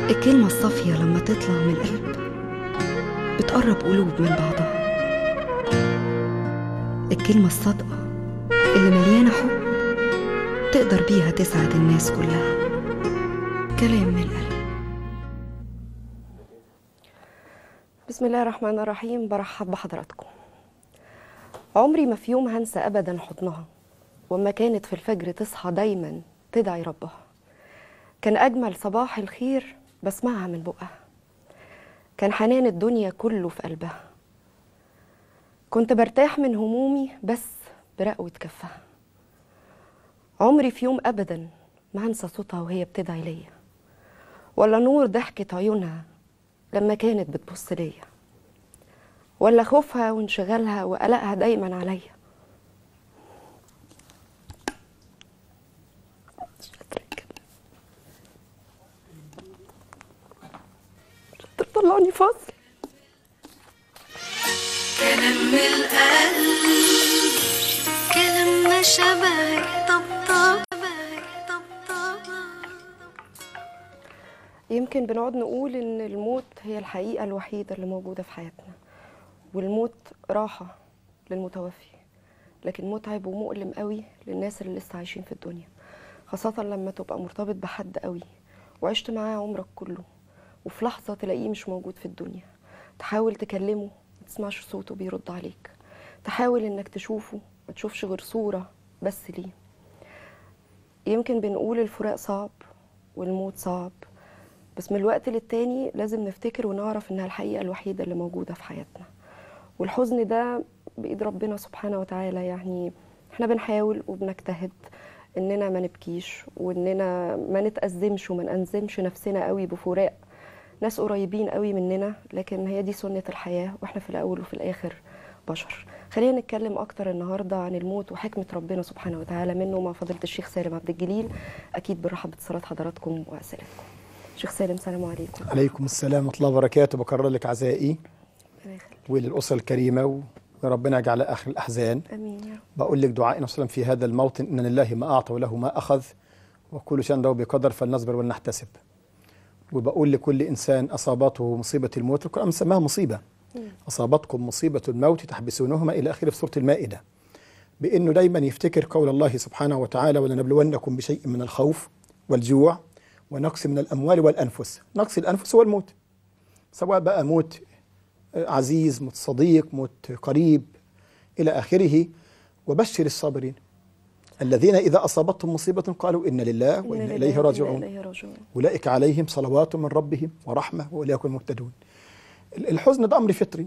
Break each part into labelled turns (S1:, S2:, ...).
S1: الكلمة الصافية لما تطلع من القلب بتقرب قلوب من بعضها الكلمة الصادقة اللي مليانة حب تقدر بيها تسعد الناس كلها كلام من القلب
S2: بسم الله الرحمن الرحيم برحب بحضراتكم عمري ما في يوم هنسى ابدا حضنها وما كانت في الفجر تصحى دايما تدعي ربها كان اجمل صباح الخير بسمعها من بقها كان حنان الدنيا كله في قلبها كنت برتاح من همومي بس برقوة كفها عمري في يوم ابدا ما هنسى صوتها وهي بتدعي ليا ولا نور ضحكة عيونها لما كانت بتبص ليا ولا خوفها وانشغالها وقلقها دايما عليا مش قادرة أتكلم. مش قادرة تطلعني فاصل
S3: كلام من القلب كلام ما شبهك طبطب طبطب
S2: يمكن بنقعد نقول ان الموت هي الحقيقة الوحيدة اللي موجودة في حياتنا والموت راحة للمتوفي لكن متعب ومؤلم قوي للناس اللي لسه عايشين في الدنيا خاصة لما تبقى مرتبط بحد قوي وعشت معاه عمرك كله وفي لحظة تلاقيه مش موجود في الدنيا تحاول تكلمه ما تسمعش صوته بيرد عليك تحاول انك تشوفه ما تشوفش غير صورة بس ليه يمكن بنقول الفراق صعب والموت صعب بس من الوقت للتاني لازم نفتكر ونعرف انها الحقيقة الوحيدة اللي موجودة في حياتنا والحزن ده بإيد ربنا سبحانه وتعالى يعني احنا بنحاول وبنجتهد اننا ما نبكيش واننا ما نتأزمش وما نأنزمش نفسنا قوي بفراق ناس قريبين قوي مننا لكن هي دي سنة الحياة واحنا في الأول وفي الآخر بشر خلينا نتكلم أكتر النهاردة عن الموت وحكمة ربنا سبحانه وتعالى منه مع فضيلة الشيخ سالم عبد الجليل أكيد برحب باتصالات حضراتكم وأسئلتكم شيخ سالم سلام عليكم
S4: عليكم السلام ورحمة الله وبركاته بكرر لك عزائي
S2: ربنا يخليك.
S4: وللأسرة الكريمة وربنا يجعل آخر الأحزان
S2: امين يا رب
S4: بقول لك دعائنا صلى في هذا الموطن إن لله ما أعطى وله ما أخذ وكل شيء له بقدر فلنصبر ولنحتسب وبقول لكل إنسان أصابته مصيبة الموت القرآن سماها مصيبة أصابتكم مصيبة الموت تحبسونهما إلى آخره في سورة المائدة بأنه دايما يفتكر قول الله سبحانه وتعالى ولنبلونكم بشيء من الخوف والجوع ونقص من الأموال والأنفس نقص الأنفس هو الموت سواء بقى موت عزيز موت صديق موت قريب إلى آخره وبشر الصابرين الذين إذا أصابتهم مصيبة قالوا إن لله
S2: إنا
S4: وإنا
S2: لله
S4: إليه
S2: وإنا
S4: راجعون
S2: إليه راجعون
S4: أولئك عليهم صلوات من ربهم ورحمة وأولئك هم المهتدون الحزن ده أمر فطري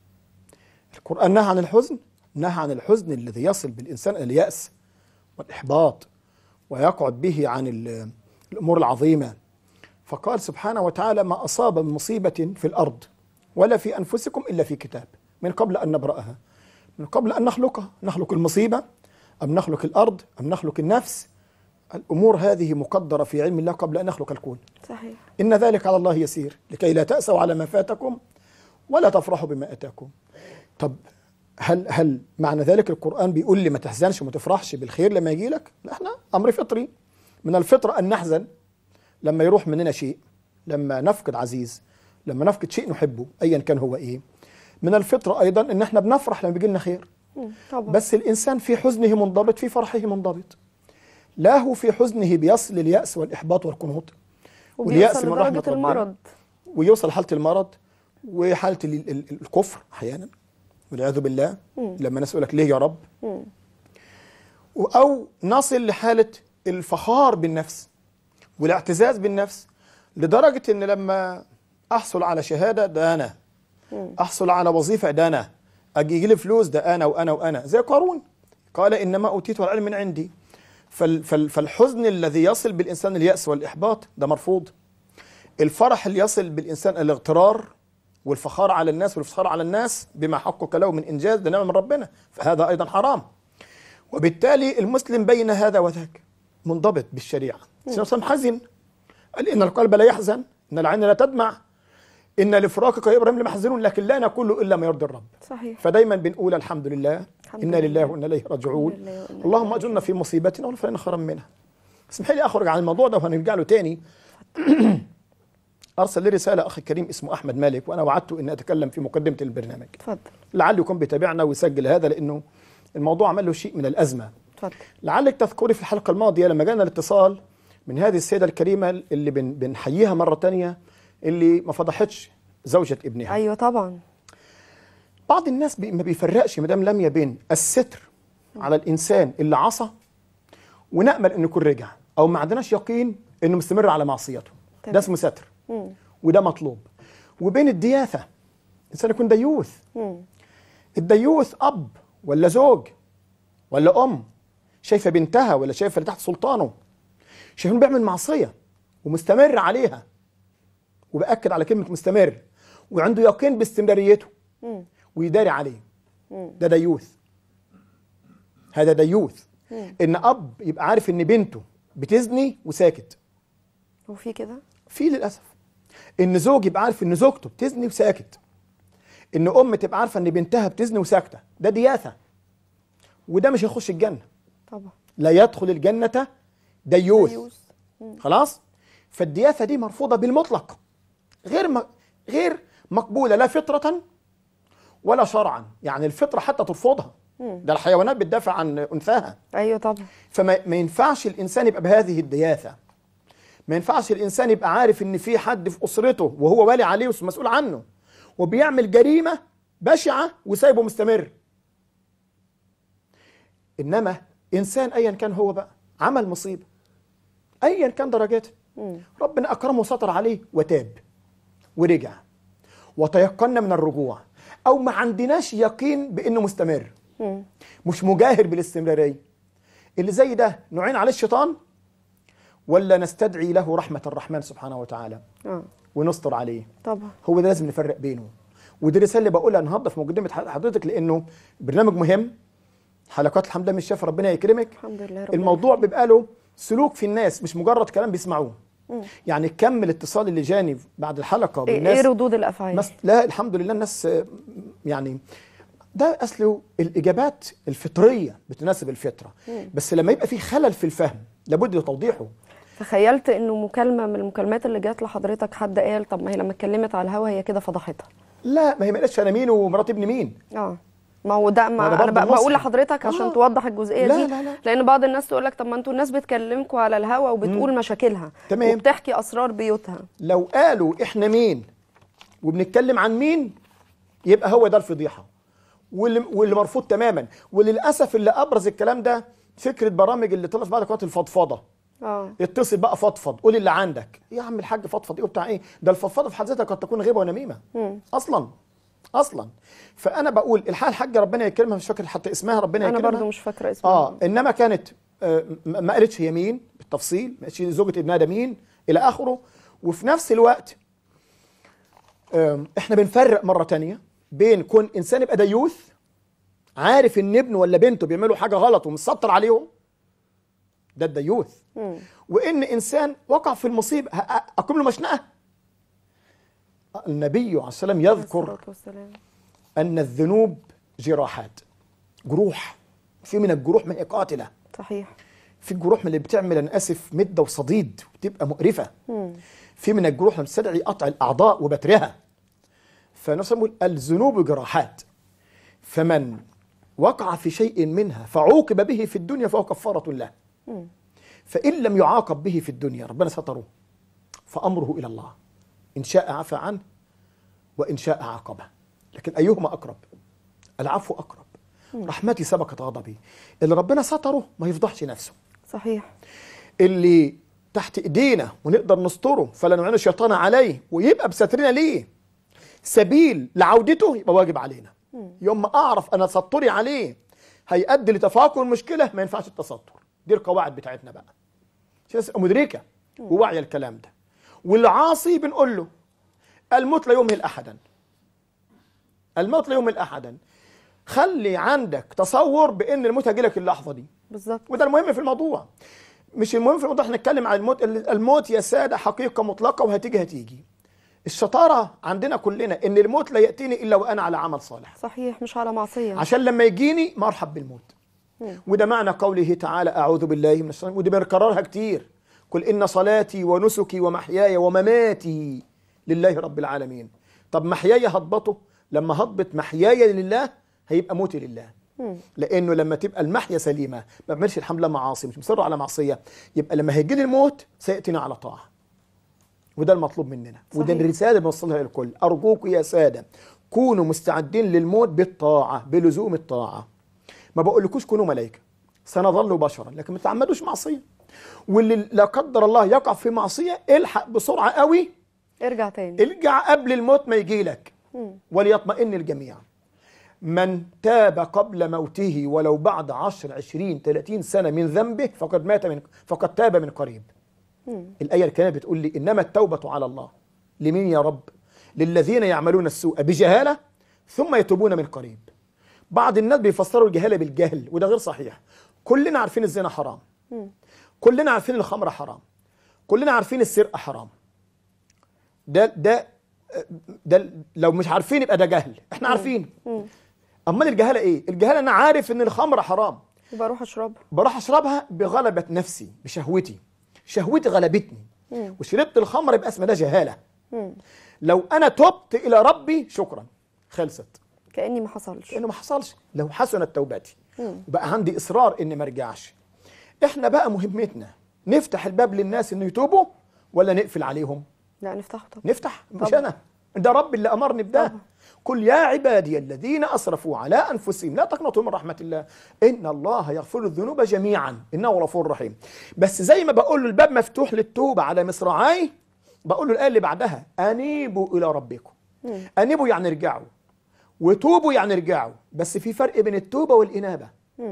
S4: القرآن نهى عن الحزن نهى عن الحزن الذي يصل بالإنسان إلى اليأس والإحباط ويقعد به عن ال- الأمور العظيمة فقال سبحانه وتعالى ما أصاب من مصيبة في الأرض ولا في أنفسكم إلا في كتاب من قبل أن نبرأها من قبل أن نخلقها نخلق المصيبة أم نخلق الأرض أم نخلق النفس الأمور هذه مقدرة في علم الله قبل أن نخلق الكون
S2: صحيح
S4: إن ذلك على الله يسير لكي لا تأسوا على ما فاتكم ولا تفرحوا بما أتاكم طب هل هل معنى ذلك القرآن بيقول لي ما تحزنش وما تفرحش بالخير لما يجي لك؟ لا احنا أمر فطري من الفطرة أن نحزن لما يروح مننا شيء لما نفقد عزيز لما نفقد شيء نحبه أيا كان هو إيه من الفطرة أيضا أن احنا بنفرح لما بيجي لنا خير
S2: مم، طبعا
S4: بس الإنسان في حزنه منضبط في فرحه منضبط لا هو في حزنه بيصل اليأس والإحباط والقنوط واليأس
S2: وبيوصل
S4: من رحمة
S2: لدرجة
S4: ربنا.
S2: المرض
S4: ويوصل حالة المرض وحالة ال- ال- الكفر أحيانا والعياذ بالله لما الناس يقول لك ليه يا رب
S2: مم.
S4: أو نصل لحالة الفخار بالنفس والاعتزاز بالنفس لدرجة إن لما أحصل على شهادة ده أنا أحصل على وظيفة ده أنا أجي يجي لي فلوس ده أنا وأنا وأنا زي قارون قال إنما أوتيت العلم من عندي فال فال فالحزن الذي يصل بالإنسان اليأس والإحباط ده مرفوض الفرح اللي يصل بالإنسان الاغترار والفخار على الناس والفخار على الناس بما حقق له من إنجاز ده نعمة من ربنا فهذا أيضا حرام وبالتالي المسلم بين هذا وذاك منضبط بالشريعة النبي صلى الله عليه وسلم حزن قال إن القلب لا يحزن إن العين لا تدمع إن لفراقك يا إبراهيم لمحزنون لكن لا نقول إلا ما يرضي الرب
S2: صحيح
S4: فديما بنقول الحمد لله
S2: الحمد
S4: إنا
S2: لله.
S4: لله وإنا إليه راجعون
S2: الحمد لله وإنا
S4: اللهم
S2: إليه
S4: أجرنا في مصيبتنا ولا فلنا خيرا منها اسمح لي أخرج عن الموضوع ده وهنرجع له تاني ارسل لي رساله اخي الكريم اسمه احمد مالك وانا وعدته اني اتكلم في مقدمه البرنامج
S2: اتفضل
S4: لعله يكون بيتابعنا ويسجل هذا لانه الموضوع عمل له شيء من الازمه
S2: اتفضل
S4: لعلك تذكري في الحلقه الماضيه لما جانا الاتصال من هذه السيده الكريمه اللي بن بنحييها مره تانية اللي ما فضحتش زوجة ابنها
S2: ايوه طبعا
S4: بعض الناس بي ما بيفرقش مدام لميا بين الستر على الانسان اللي عصى ونامل انه يكون رجع او ما عندناش يقين انه مستمر على معصيته
S2: تمام.
S4: ده اسمه ستر
S2: مم.
S4: وده مطلوب وبين الدياثه الانسان يكون ديوث
S2: مم.
S4: الديوث اب ولا زوج ولا ام شايفه بنتها ولا شايفه اللي تحت سلطانه شايفه إنه بيعمل معصيه ومستمر عليها وباكد على كلمه مستمر وعنده يقين باستمراريته
S2: مم.
S4: ويداري عليه
S2: مم.
S4: ده ديوث هذا ديوث
S2: مم.
S4: ان اب يبقى عارف ان بنته بتزني وساكت
S2: هو في كده
S4: في للاسف ان زوج يبقى عارف ان زوجته بتزني وساكت ان ام تبقى عارفه ان بنتها بتزني وساكته ده دياثه وده مش هيخش الجنه
S2: طبعا
S4: لا يدخل الجنه ديوث
S2: ديوث.
S4: خلاص فالدياثه دي مرفوضه بالمطلق غير م... غير مقبوله لا فطره ولا شرعا يعني الفطره حتى ترفضها ده الحيوانات بتدافع عن انثاها
S2: ايوه طبعا
S4: فما ما ينفعش الانسان يبقى بهذه الدياثه ما ينفعش الانسان يبقى عارف ان في حد في اسرته وهو والي عليه ومسؤول عنه وبيعمل جريمه بشعه وسايبه مستمر انما انسان ايا كان هو بقى عمل مصيبه ايا كان درجاته
S2: مم.
S4: ربنا اكرمه وستر عليه وتاب ورجع وتيقنا من الرجوع او ما عندناش يقين بانه مستمر
S2: مم.
S4: مش مجاهر بالاستمراريه اللي زي ده نعين عليه الشيطان ولا نستدعي له رحمه الرحمن سبحانه وتعالى
S2: اه
S4: ونستر عليه
S2: طبعا
S4: هو ده لازم نفرق بينه ودي الرساله اللي بقولها النهارده في مقدمه حضرتك لانه برنامج مهم حلقات الحمد لله مش شاف ربنا يكرمك
S2: الحمد لله رب
S4: الموضوع بيبقى له سلوك في الناس مش مجرد كلام بيسمعوه يعني كم الاتصال اللي جاني بعد الحلقه
S2: ايه
S4: بالناس
S2: إيه ردود الافعال
S4: مس... لا الحمد لله الناس آه، يعني ده اصله الاجابات الفطريه بتناسب الفطره بس لما يبقى في خلل في الفهم لابد لتوضيحه
S2: تخيلت انه مكالمه من المكالمات اللي جات لحضرتك حد قال طب ما هي لما اتكلمت على الهوا هي كده فضحتها
S4: لا ما هي ما قالتش انا مين ومرات ابني مين
S2: اه ما هو ده
S4: ما
S2: ما
S4: أنا
S2: انا
S4: برضه
S2: بق- بقول
S4: مصري.
S2: لحضرتك عشان
S4: آه.
S2: توضح الجزئيه
S4: لا،
S2: دي
S4: لا، لا.
S2: لان بعض الناس تقول لك طب ما انتوا الناس بتكلمكم على الهوا وبتقول مشاكلها
S4: تمام.
S2: وبتحكي اسرار بيوتها
S4: لو قالوا احنا مين وبنتكلم عن مين يبقى هو ده الفضيحه واللي, واللي مرفوض تماما وللاسف اللي ابرز الكلام ده فكره برامج اللي طلعت بعد قناه الفضفضه
S2: اه
S4: اتصل بقى فضفض قول اللي عندك يا عم الحاج فضفض ايه وبتاع ايه ده الفضفضه في حد ذاتها قد تكون غيبه ونميمه اصلا اصلا فانا بقول الحال الحاجه ربنا يكرمها مش فاكر حتى اسمها ربنا
S2: انا
S4: يكرمها
S2: برضو مش فاكره اسمها
S4: اه انما كانت آه ما ما قالتش هي مين بالتفصيل ما قالتش زوجة ابنها ده مين الى اخره وفي نفس الوقت آم، احنا بنفرق مره تانية بين كون انسان يبقى ديوث عارف ان ابنه ولا بنته بيعملوا حاجه غلط ومسطر عليهم ده الديوث
S2: مم.
S4: وان انسان وقع في المصيبه ه- ه- اقوم له مشنقه النبي عليه السلام يذكر
S2: الصلاة والسلام.
S4: ان الذنوب جراحات جروح في من الجروح ما هي قاتله
S2: صحيح
S4: في الجروح من اللي بتعمل انا اسف مده وصديد وتبقى مقرفه في من الجروح اللي بتستدعي قطع الاعضاء وبترها فنسمى الذنوب جراحات فمن وقع في شيء منها فعوقب به في الدنيا فهو كفاره له فان لم يعاقب به في الدنيا ربنا ستره فامره الى الله ان شاء عفى عنه وان شاء عاقبه لكن ايهما اقرب العفو اقرب رحمتي سبقت غضبي اللي ربنا ستره ما يفضحش نفسه
S2: صحيح
S4: اللي تحت ايدينا ونقدر نستره فلا نعين الشيطان عليه ويبقى بسترنا ليه سبيل لعودته يبقى واجب علينا يوم ما اعرف انا تستري عليه هيؤدي لتفاقم المشكله ما ينفعش التستر دي القواعد بتاعتنا بقى عشان الناس تبقى مدركه وواعيه الكلام ده والعاصي بنقول له الموت لا يمهل احدا الموت لا يمهل احدا خلي عندك تصور بان الموت هيجيلك اللحظه دي
S2: بالظبط
S4: وده المهم في الموضوع مش المهم في الموضوع احنا نتكلم عن الموت الموت يا ساده حقيقه مطلقه وهتيجي هتيجي الشطاره عندنا كلنا ان الموت لا ياتيني الا وانا على عمل صالح
S2: صحيح مش على معصيه
S4: عشان لما يجيني مرحب بالموت وده معنى قوله تعالى اعوذ بالله من الشيطان ودي بنكررها كتير قل ان صلاتي ونسكي ومحياي ومماتي لله رب العالمين طب محياي هضبطه لما هضبط محياي لله هيبقى موتي لله لانه لما تبقى المحيا سليمه ما بعملش الحمد لله معاصي مش مصر على معصيه يبقى لما هيجي لي الموت سياتينا على طاعه وده المطلوب مننا وده
S2: صحيح.
S4: الرساله اللي بنوصلها للكل ارجوكم يا ساده كونوا مستعدين للموت بالطاعه بلزوم الطاعه ما بقولكوش كونوا ملائكه سنظل بشرا لكن ما تعمدوش معصيه واللي لا قدر الله يقع في معصيه الحق بسرعه قوي
S2: ارجع تاني
S4: ارجع قبل الموت ما يجي لك وليطمئن الجميع من تاب قبل موته ولو بعد عشر عشرين ثلاثين سنة من ذنبه فقد مات من فقد تاب من قريب الآية الكريمة بتقول لي إنما التوبة على الله لمين يا رب للذين يعملون السوء بجهالة ثم يتوبون من قريب بعض الناس بيفسروا الجهالة بالجهل وده غير صحيح كلنا عارفين الزنا حرام كلنا عارفين الخمر حرام كلنا عارفين السرقة حرام ده ده ده لو مش عارفين يبقى ده جهل احنا عارفين امال الجهاله ايه الجهاله انا عارف ان الخمر حرام
S2: وبروح اشربها
S4: بروح اشربها بغلبه نفسي بشهوتي شهوتي غلبتني وشربت الخمر يبقى اسمها ده جهاله لو انا تبت الى ربي شكرا خلصت
S2: كاني ما حصلش
S4: لانه ما حصلش لو حسنت توبتي بقى عندي اصرار اني ما ارجعش احنا بقى مهمتنا نفتح الباب للناس انه يتوبوا ولا نقفل عليهم
S2: لا نفتحه طبعا
S4: نفتح مش
S2: طبعا.
S4: انا ده رب اللي امرني بده
S2: طبعا.
S4: قل يا عبادي الذين اسرفوا على انفسهم لا تقنطوا من رحمه الله ان الله يغفر الذنوب جميعا انه غفور رحيم بس زي ما بقول له الباب مفتوح للتوبه على مصراعي بقول له الايه اللي بعدها انيبوا الى ربكم انيبوا يعني ارجعوا وتوبوا يعني ارجعوا بس في فرق بين التوبه والانابه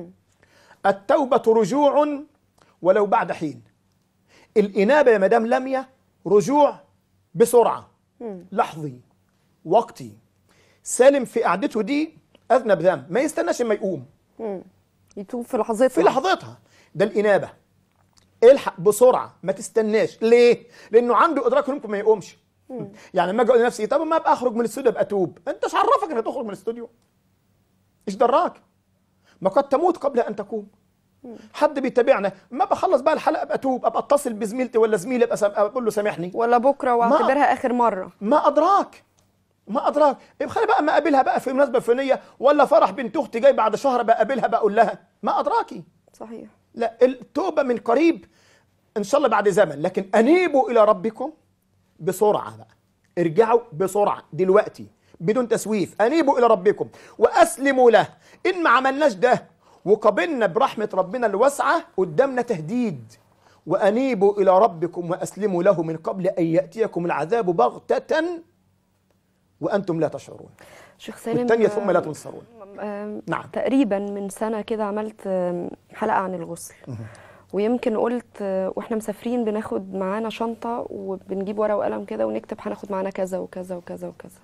S4: التوبه رجوع ولو بعد حين الانابه يا مدام لميا رجوع بسرعه لحظي وقتي سالم في قعدته دي اذنب ذنب ما يستناش اما يقوم
S2: يتوب في لحظتها
S4: في لحظتها ده الانابه الحق بسرعه ما تستناش ليه لانه عنده ادراك انه ممكن ما يقومش يعني لما اجي اقول لنفسي طب ما ابقى اخرج من الاستوديو ابقى اتوب انت ايش عرفك انك تخرج من الاستوديو ايش دراك ما قد تموت قبل ان تقوم حد بيتابعنا ما بخلص بقى الحلقه ابقى اتوب ابقى اتصل بزميلتي ولا زميلي ابقى سام- اقول له سامحني
S2: ولا بكره واعتبرها اخر مره
S4: ما ادراك ما ادراك يبقى خلي بقى ما اقابلها بقى في مناسبه فلانيه ولا فرح بنت اختي جاي بعد شهر بقى اقابلها بقى اقول لها ما ادراكي
S2: صحيح
S4: لا التوبه من قريب ان شاء الله بعد زمن لكن انيبوا الى ربكم بسرعه بقى ارجعوا بسرعه دلوقتي بدون تسويف انيبوا الى ربكم واسلموا له ان ما عملناش ده وقابلنا برحمه ربنا الواسعه قدامنا تهديد وانيبوا الى ربكم واسلموا له من قبل ان ياتيكم العذاب بغته وانتم لا تشعرون
S2: شيخ سالم
S4: والثانيه ثم لا
S2: آه،
S4: تنصرون
S2: آم،
S4: نعم.
S2: تقريبا من سنة كده عملت آم، حلقة عن الغسل ويمكن قلت آه، واحنا مسافرين بناخد معانا شنطة وبنجيب ورقة وقلم كده ونكتب هناخد معانا كذا وكذا وكذا وكذا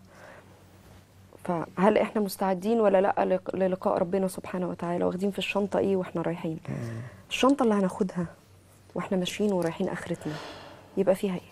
S2: فهل احنا مستعدين ولا لا لق- للقاء ربنا سبحانه وتعالى واخدين في الشنطة ايه واحنا رايحين الشنطة اللي هناخدها واحنا ماشيين ورايحين اخرتنا يبقى فيها ايه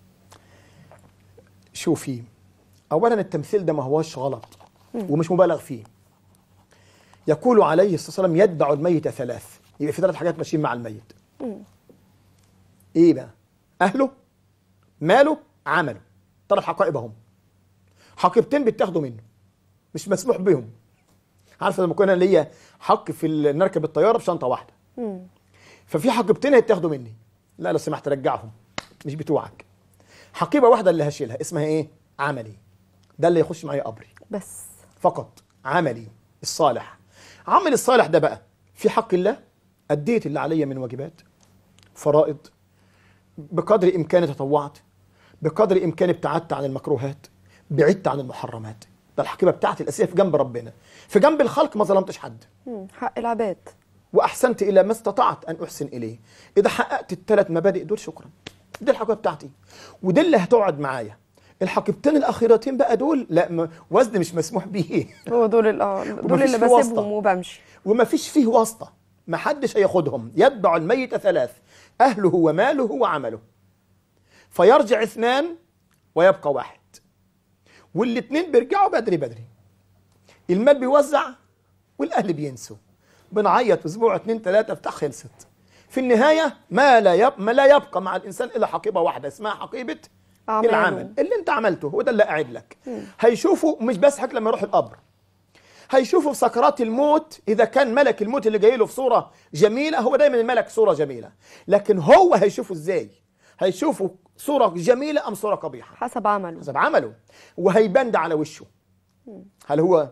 S4: شوفي اولا التمثيل ده ما هوش غلط ومش مبالغ فيه يقول عليه الصلاه والسلام يتبع الميت ثلاث يبقى في ثلاث حاجات ماشيين مع الميت ايه بقى اهله ماله عمله ثلاث حقائب اهم حقيبتين بتاخدوا منه مش مسموح بهم عارفه لما كنا ليا حق في ال- نركب الطياره بشنطه واحده ففي حقيبتين هيتاخدوا مني لا لو سمحت رجعهم مش بتوعك حقيبه واحده اللي هشيلها اسمها ايه عملي ده اللي يخش معايا قبري
S2: بس
S4: فقط عملي الصالح عمل الصالح ده بقى في حق الله أديت اللي عليا من واجبات فرائض بقدر إمكاني تطوعت بقدر إمكاني ابتعدت عن المكروهات بعدت عن المحرمات ده الحقيبة بتاعتي الأساسية في جنب ربنا في جنب الخلق ما ظلمتش حد
S2: مم، حق العباد
S4: واحسنت الى ما استطعت ان احسن اليه اذا حققت الثلاث مبادئ دول شكرا دي الحقيبه بتاعتي ودي اللي هتقعد معايا الحقيبتين الاخيرتين بقى دول لا م- وزن مش مسموح بيه
S2: هو دول ال- اه دول
S4: ومفيش
S2: اللي
S4: في واسطة.
S2: بسيبهم وبمشي
S4: وما فيش فيه واسطه ما حدش هياخدهم يتبع الميت ثلاث اهله وماله وعمله فيرجع اثنان ويبقى واحد والاثنين بيرجعوا بدري بدري المال بيوزع والاهل بينسوا بنعيط اسبوع اتنين تلاته بتاع خلصت في النهايه ما لا يب... ما لا يبقى مع الانسان الا حقيبه واحده اسمها حقيبه
S2: أعماله.
S4: العمل اللي انت عملته هو ده اللي قاعد لك هيشوفوا مش بس حك لما يروح القبر هيشوفوا في سكرات الموت اذا كان ملك الموت اللي جاي له في صوره جميله هو دايما الملك صوره جميله لكن هو هيشوفه ازاي هيشوفه صوره جميله ام صوره قبيحه
S2: حسب عمله
S4: حسب عمله وهيبان ده على وشه هل هو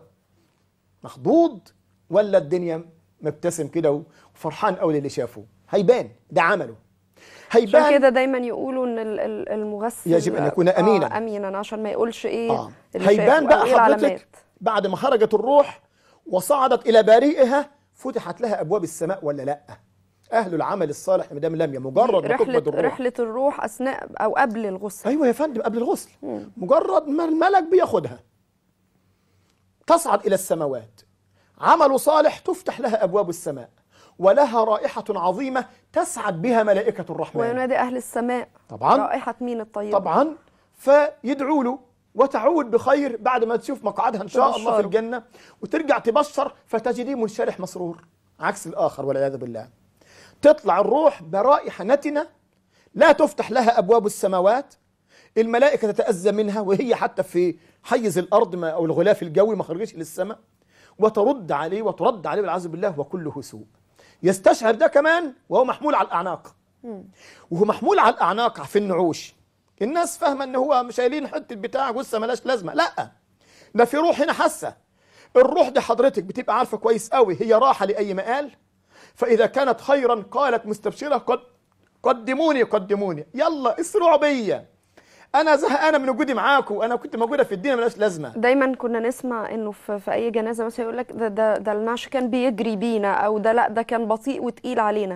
S4: مخضوض ولا الدنيا مبتسم كده وفرحان قوي اللي شافه هيبان ده عمله
S2: عشان
S4: هيبان
S2: كده دايما يقولوا ان ال- ال- المغسل
S4: يجب أن يكون أمينا.
S2: آه امينا عشان ما يقولش ايه
S4: آه.
S2: اللي
S4: هيبان
S2: شافه
S4: بقى
S2: أو إيه
S4: حضرتك
S2: العلامات.
S4: بعد ما خرجت الروح وصعدت الى بارئها فتحت لها ابواب السماء ولا لا اهل العمل الصالح مدام لم مجرد ما تقبض
S2: رحله
S4: الروح
S2: رحله الروح اثناء او قبل الغسل
S4: ايوه يا فندم قبل الغسل مجرد ما الملك بياخدها تصعد الى السماوات عمل صالح تفتح لها ابواب السماء ولها رائحه عظيمه تسعد بها ملائكه الرحمن
S2: وينادي اهل السماء
S4: طبعا
S2: رائحه مين الطيبه
S4: طبعا فيدعوا له وتعود بخير بعد ما تشوف مقعدها ان شاء الله في
S2: تبشره.
S4: الجنه وترجع تبشر فتجديه منشرح مسرور عكس الاخر والعياذ بالله تطلع الروح برائحه نتنه لا تفتح لها ابواب السماوات الملائكه تتاذى منها وهي حتى في حيز الارض ما او الغلاف الجوي ما خرجتش للسماء وترد عليه وترد عليه والعياذ بالله وكله سوء يستشعر ده كمان وهو محمول على الاعناق وهو محمول على الاعناق في النعوش الناس فاهمه ان هو مش شايلين حته بتاع جثه ملاش لازمه لا ده في روح هنا حاسه الروح دي حضرتك بتبقى عارفه كويس قوي هي راحه لاي مقال فاذا كانت خيرا قالت مستبشره قد قدموني قدموني يلا اسرعوا بيا انا زهقانه من وجودي معاكم انا كنت موجوده في الدنيا ملاش لازمه
S2: دايما كنا نسمع انه في, في اي جنازه مثلا يقول لك ده ده ده النعش كان بيجري بينا او ده لا ده كان بطيء وتقيل علينا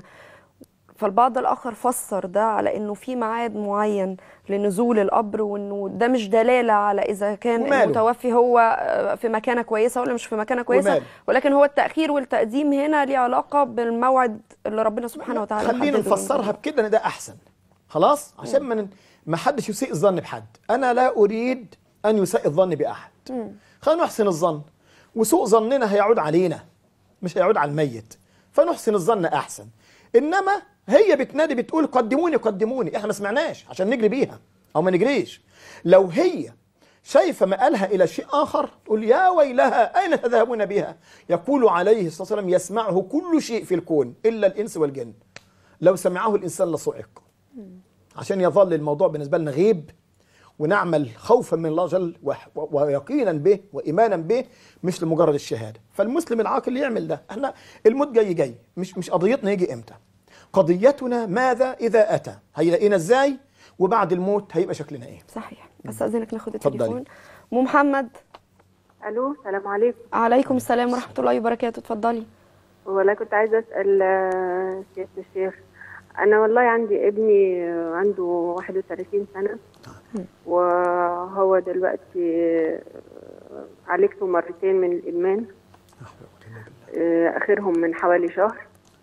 S2: فالبعض الاخر فسر ده على انه في ميعاد معين لنزول القبر وانه ده مش دلاله على اذا كان
S4: وماله؟
S2: المتوفي هو آه، في مكانه كويسه ولا مش في مكانه كويسه
S4: وماله؟
S2: ولكن هو التاخير والتقديم هنا ليه علاقه بالموعد اللي ربنا سبحانه وتعالى
S4: خلينا
S2: محدده
S4: نفسرها بكده ان ده احسن خلاص عشان ما ن- ما حدش يسيء الظن بحد انا لا اريد ان يسيء الظن باحد خلينا نحسن الظن وسوء ظننا هيعود علينا مش هيعود على الميت فنحسن الظن احسن انما هي بتنادي بتقول قدموني قدموني احنا ما سمعناش عشان نجري بيها او ما نجريش لو هي شايفة مآلها إلى شيء آخر تقول يا ويلها أين تذهبون بها يقول عليه الصلاة والسلام يسمعه كل شيء في الكون إلا الإنس والجن لو سمعه الإنسان لصعق عشان يظل الموضوع بالنسبة لنا غيب ونعمل خوفا من الله جل وح- و- ويقينا به وإيمانا به مش لمجرد الشهادة فالمسلم العاقل يعمل ده احنا الموت جاي جاي مش مش قضيتنا يجي امتى قضيتنا ماذا إذا أتى هيلاقينا إزاي وبعد الموت هيبقى شكلنا إيه
S2: صحيح استاذنك ناخد
S4: اتفضلي.
S2: التليفون ام محمد
S5: الو السلام عليكم
S2: عليكم السلام ورحمه الله وبركاته اتفضلي
S5: والله كنت عايزه اسال آه، سياده الشيخ انا والله عندي ابني آه، عنده 31 سنه وهو دلوقتي آه، عالجته مرتين من الادمان آه، اخرهم من حوالي شهر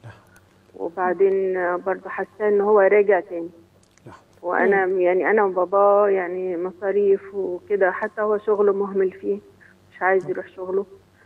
S5: وبعدين آه، برضه حاسه ان هو راجع تاني وانا يعني انا وباباه يعني مصاريف وكده حتى هو شغله مهمل فيه مش عايز يروح شغله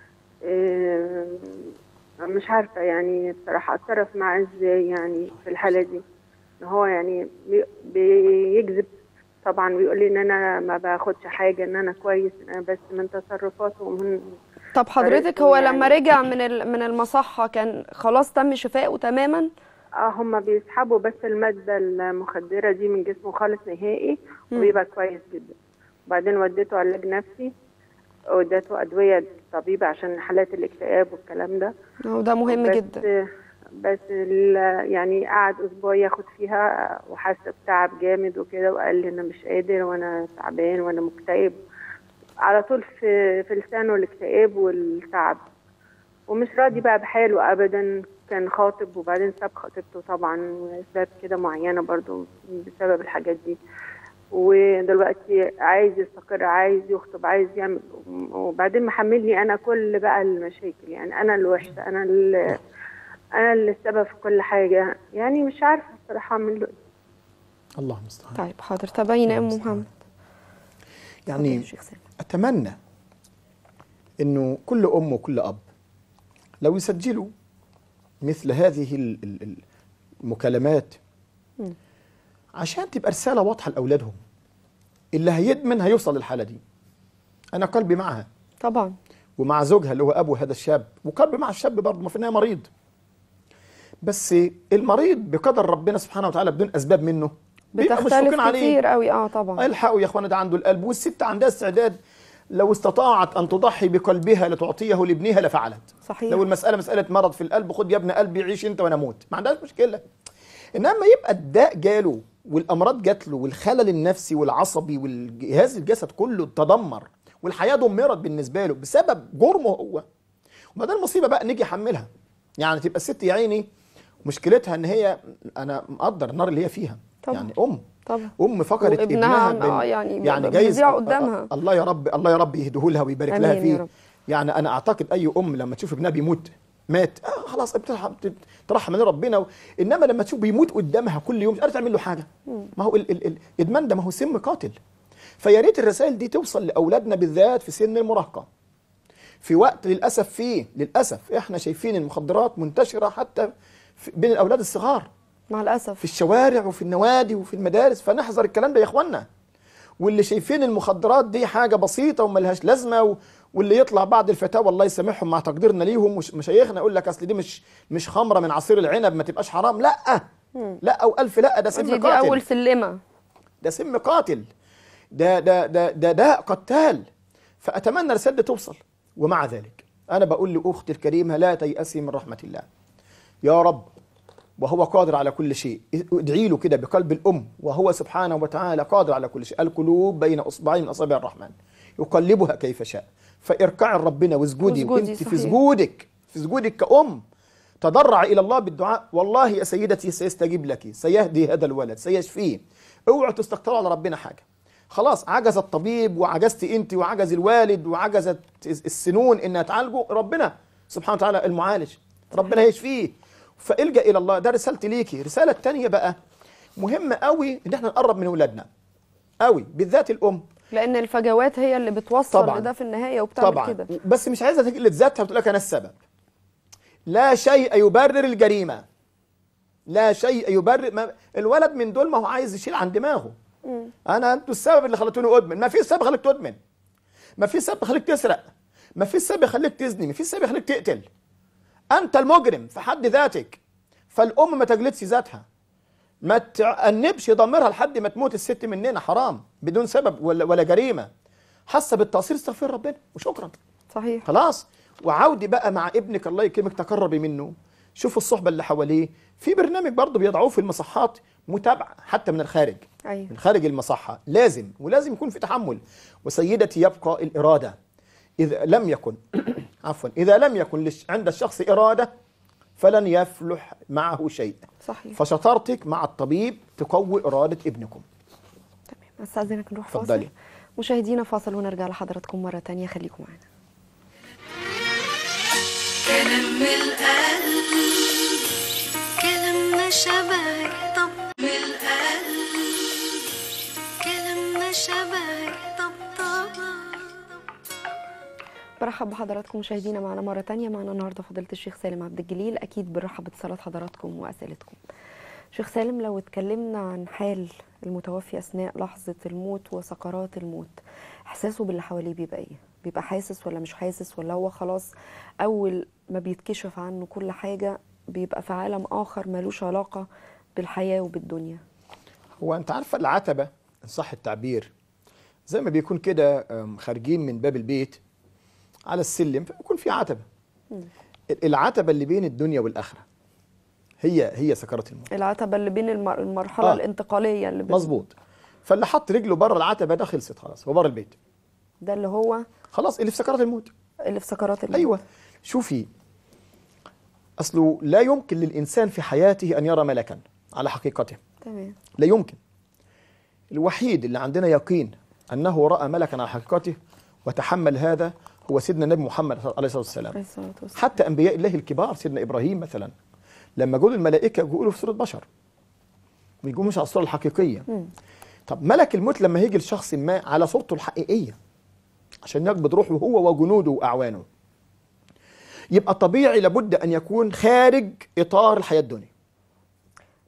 S5: آه، مش عارفة يعني بصراحة أتصرف معاه إزاي يعني في الحالة دي إن هو يعني بي- بيكذب طبعا بيقول لي إن أنا ما باخدش حاجة إن أنا كويس إن أنا بس من تصرفاته ومن
S2: طب حضرتك
S5: طريقته
S2: هو
S5: يعني.
S2: لما رجع من ال- من المصحة كان خلاص تم شفائه تماما
S5: اه هما بيسحبوا بس المادة المخدرة دي من جسمه خالص نهائي وبيبقى كويس جدا وبعدين وديته علاج نفسي وديته أدوية طبيبة عشان حالات الاكتئاب والكلام ده
S2: وده مهم
S5: بس
S2: جدا
S5: بس ال- يعني قعد اسبوع ياخد فيها وحس بتعب جامد وكده وقال لي انا مش قادر وانا تعبان وانا مكتئب على طول في في لسانه الاكتئاب والتعب ومش راضي بقى بحاله ابدا كان خاطب وبعدين ساب خطيبته طبعا لاسباب كده معينه برضو بسبب الحاجات دي ودلوقتي عايز يستقر عايز يخطب عايز يعمل وبعدين محملني انا كل بقى المشاكل يعني انا الوحشه انا اللي انا اللي السبب في كل حاجه يعني مش عارفه الصراحه اعمل له إيه.
S4: الله المستعان
S2: طيب حاضر تبين يا ام محمد اتفضل
S4: يعني
S2: يا شيخ سامي.
S4: أتمنى إنه كل أم وكل أب لو يسجلوا مثل هذه ال- ال- ال- المكالمات عشان تبقى رسالة واضحة لأولادهم اللي هيدمن هيوصل للحاله دي انا قلبي معها
S2: طبعا
S4: ومع زوجها اللي هو ابو هذا الشاب وقلبي مع الشاب برضه ما في النهايه مريض بس المريض بقدر ربنا سبحانه وتعالى بدون اسباب منه بيبقى
S2: بتختلف
S4: مشفوقين عليه
S2: كتير قوي اه طبعا
S4: الحقوا يا اخوانا ده عنده القلب والست عندها استعداد لو استطاعت ان تضحي بقلبها لتعطيه لابنها لفعلت
S2: صحيح.
S4: لو المساله مساله مرض في القلب خد يا ابن قلبي عيش انت وانا اموت ما عندهاش مشكله انما يبقى الداء جاله والامراض جات له والخلل النفسي والعصبي والجهاز الجسد كله تدمر والحياه دمرت بالنسبه له بسبب جرمه هو وبعدين المصيبه بقى نيجي يحملها يعني تبقى الست يا عيني مشكلتها ان هي انا مقدر النار اللي هي فيها
S2: طبعا.
S4: يعني ام
S2: طبعا
S4: ام فقدت
S2: وابنها
S4: ابنها
S2: آه
S4: بال-
S2: يعني
S4: يعني
S2: ب-
S4: جايز
S2: بيضيع قدامها.
S4: الله يا رب الله يا رب يهديه لها ويبارك
S2: آمين
S4: لها
S2: يا
S4: فيه
S2: رب.
S4: يعني انا اعتقد اي ام لما تشوف ابنها بيموت مات آه خلاص بترحم ترحم من ربنا و... انما لما تشوف بيموت قدامها كل يوم مش قادره تعمل له حاجه ما هو ال... ال... ال... الادمان ده ما هو سم قاتل فيا ريت الرسائل دي توصل لاولادنا بالذات في سن المراهقه في وقت للاسف فيه للاسف احنا شايفين المخدرات منتشره حتى في بين الاولاد الصغار
S2: مع الاسف
S4: في الشوارع وفي النوادي وفي المدارس فنحذر الكلام ده يا اخوانا واللي شايفين المخدرات دي حاجه بسيطه وملهاش لازمه و... واللي يطلع بعد الفتاوى الله يسامحهم مع تقديرنا ليهم مش مشايخنا يقول لك اصل دي مش مش خمره من عصير العنب ما تبقاش حرام لا لا او الف لا ده سم
S2: دي, دي
S4: قاتل
S2: اول سلمه
S4: ده سم قاتل ده ده ده ده ده قتال فاتمنى الرساله دي توصل ومع ذلك انا بقول لاختي الكريمه لا تيأسي من رحمه الله يا رب وهو قادر على كل شيء ادعي له كده بقلب الام وهو سبحانه وتعالى قادر على كل شيء القلوب بين اصبعين من اصابع الرحمن يقلبها كيف شاء فاركعي لربنا واسجدي
S2: واسجدي،
S4: وانت في
S2: صحيح.
S4: سجودك في سجودك كأم تضرع الى الله بالدعاء والله يا سيدتي سيستجيب لك سيهدي هذا الولد سيشفيه اوعوا تستكتروا على ربنا حاجه خلاص عجز الطبيب وعجزت انت وعجز الوالد وعجزت السنون انها تعالجه ربنا سبحانه وتعالى المعالج ربنا يشفيه فالجا الى الله ده رسالتي ليكي الرساله الثانيه بقى مهمه قوي ان احنا نقرب من اولادنا قوي بالذات الام
S2: لان الفجوات هي اللي بتوصل
S4: طبعاً.
S2: لده في النهايه وبتعمل
S4: طبعا
S2: كده
S4: بس مش عايزه تجلد ذاتها وتقول لك انا السبب لا شيء يبرر الجريمه لا شيء يبرر ما الولد من دول ما هو عايز يشيل عن دماغه انا انتوا السبب اللي خلتوني ادمن ما في سبب خليك تدمن ما في سبب خليك تسرق ما في سبب يخليك تزني ما في سبب يخليك تقتل انت المجرم في حد ذاتك فالام ما تجلدش ذاتها ما تأنبش ضميرها لحد ما تموت الست مننا حرام بدون سبب ولا, ولا جريمه حاسه بالتقصير استغفر ربنا وشكرا
S2: صحيح
S4: خلاص وعودي بقى مع ابنك الله يكرمك تقربي منه شوفوا الصحبه اللي حواليه في برنامج برضه بيضعوه في المصحات متابعه حتى من الخارج
S2: ايوه
S4: من خارج المصحه لازم ولازم يكون في تحمل وسيدتي يبقى الاراده اذا لم يكن عفوا اذا لم يكن لش- عند الشخص اراده فلن يفلح معه شيء
S2: صحيح
S4: فشطارتك مع الطبيب تقوي اراده ابنكم
S2: تمام استاذنك نروح
S4: اتفضلي.
S2: فاصل مشاهدينا فاصل ونرجع لحضراتكم مره تانية خليكم معانا
S3: كلام من القلب كلام ما شبهك طب من القلب كلام ما شبهك طب
S2: برحب بحضراتكم مشاهدينا معنا مرة تانية معنا النهاردة فضيلة الشيخ سالم عبد الجليل أكيد بنرحب باتصالات حضراتكم وأسئلتكم شيخ سالم لو اتكلمنا عن حال المتوفي أثناء لحظة الموت وسكرات الموت إحساسه باللي حواليه بيبقى إيه؟ بيبقى حاسس ولا مش حاسس ولا هو خلاص أول ما بيتكشف عنه كل حاجة بيبقى في عالم آخر ملوش علاقة بالحياة وبالدنيا
S4: هو انت عارفه العتبه ان صح التعبير زي ما بيكون كده أم، خارجين من باب البيت على السلم فيكون في عتبه ال- العتبه اللي بين الدنيا والاخره هي هي سكرات الموت
S2: العتبة اللي بين المر- المرحلة
S4: آه.
S2: الانتقالية اللي بين
S4: مظبوط فاللي حط رجله بره العتبه ده خلصت خلاص هو بره البيت
S2: ده اللي هو
S4: خلاص اللي في سكرات الموت
S2: اللي في سكرات الموت
S4: ايوه شوفي اصله لا يمكن للانسان في حياته ان يرى ملكا على حقيقته
S2: تمام
S4: لا يمكن الوحيد اللي عندنا يقين انه راى ملكا على حقيقته وتحمل هذا هو سيدنا النبي محمد عليه الصلاه والسلام
S2: عليه الصلاة والسلام
S4: حتى انبياء الله الكبار سيدنا ابراهيم مثلا لما جول الملائكه جولوا في صوره بشر ما يجوش على الصوره الحقيقيه طب ملك الموت لما يجي لشخص ما على صورته الحقيقيه عشان يقبض روحه هو وجنوده واعوانه يبقى طبيعي لابد ان يكون خارج اطار الحياه الدنيا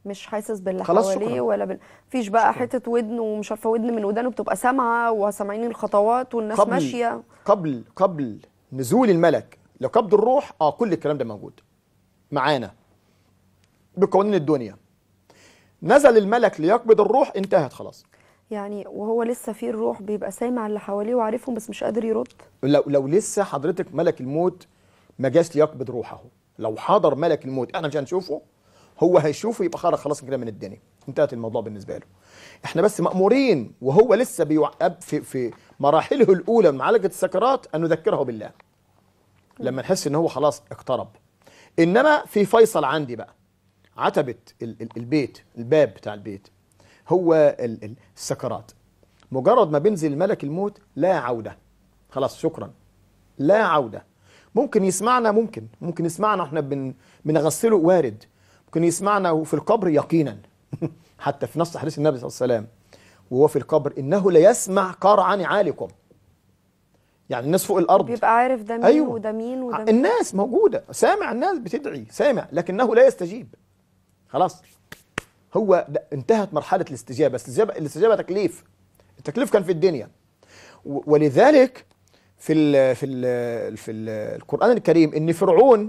S2: مش حاسس باللي
S4: خلاص
S2: حواليه
S4: شكراً.
S2: ولا بال... فيش بقى
S4: شكراً.
S2: حته ودن ومش عارفه ودن من ودانه بتبقى سامعه وسامعين الخطوات والناس
S4: قبل
S2: ماشيه
S4: قبل قبل نزول الملك لقبض الروح اه كل الكلام ده موجود معانا بقوانين الدنيا نزل الملك ليقبض الروح انتهت خلاص
S2: يعني وهو لسه فيه الروح بيبقى سامع اللي حواليه وعارفهم بس مش قادر يرد
S4: لو لو لسه حضرتك ملك الموت ما جاش ليقبض روحه لو حضر ملك الموت احنا مش هنشوفه هو هيشوفه يبقى خرج خلاص كده من الدنيا انتهت الموضوع بالنسبه له احنا بس مامورين وهو لسه بيوعب في في مراحله الاولى من معالجه السكرات ان نذكره بالله لما نحس ان هو خلاص اقترب انما في فيصل عندي بقى عتبه ال- ال- البيت الباب بتاع البيت هو ال- ال- السكرات مجرد ما بينزل ملك الموت لا عوده خلاص شكرا لا عودة ممكن يسمعنا ممكن ممكن يسمعنا واحنا بن بنغسله وارد ممكن يسمعنا في القبر يقينا حتى في نص حديث النبي صلى الله عليه وسلم وهو في القبر انه ليسمع قرع نعالكم يعني الناس فوق الارض
S2: بيبقى عارف ده مين
S4: أيوة.
S2: وده مين وده مين
S4: الناس موجودة سامع الناس بتدعي سامع لكنه لا يستجيب خلاص هو ده انتهت مرحلة الاستجابة الاستجابة الاستجابة تكليف التكليف كان في الدنيا و- ولذلك في ال في ال في ال القرآن الكريم ان فرعون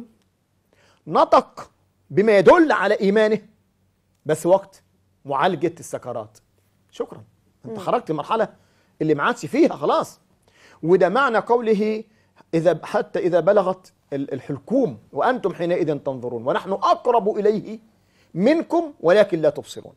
S4: نطق بما يدل على ايمانه بس وقت معالجة السكرات شكرا انت خرجت المرحلة اللي ما عادش فيها خلاص وده معنى قوله إذا حتى إذا بلغت ال- الحلكوم وأنتم حينئذ تنظرون ونحن أقرب إليه منكم ولكن لا تبصرون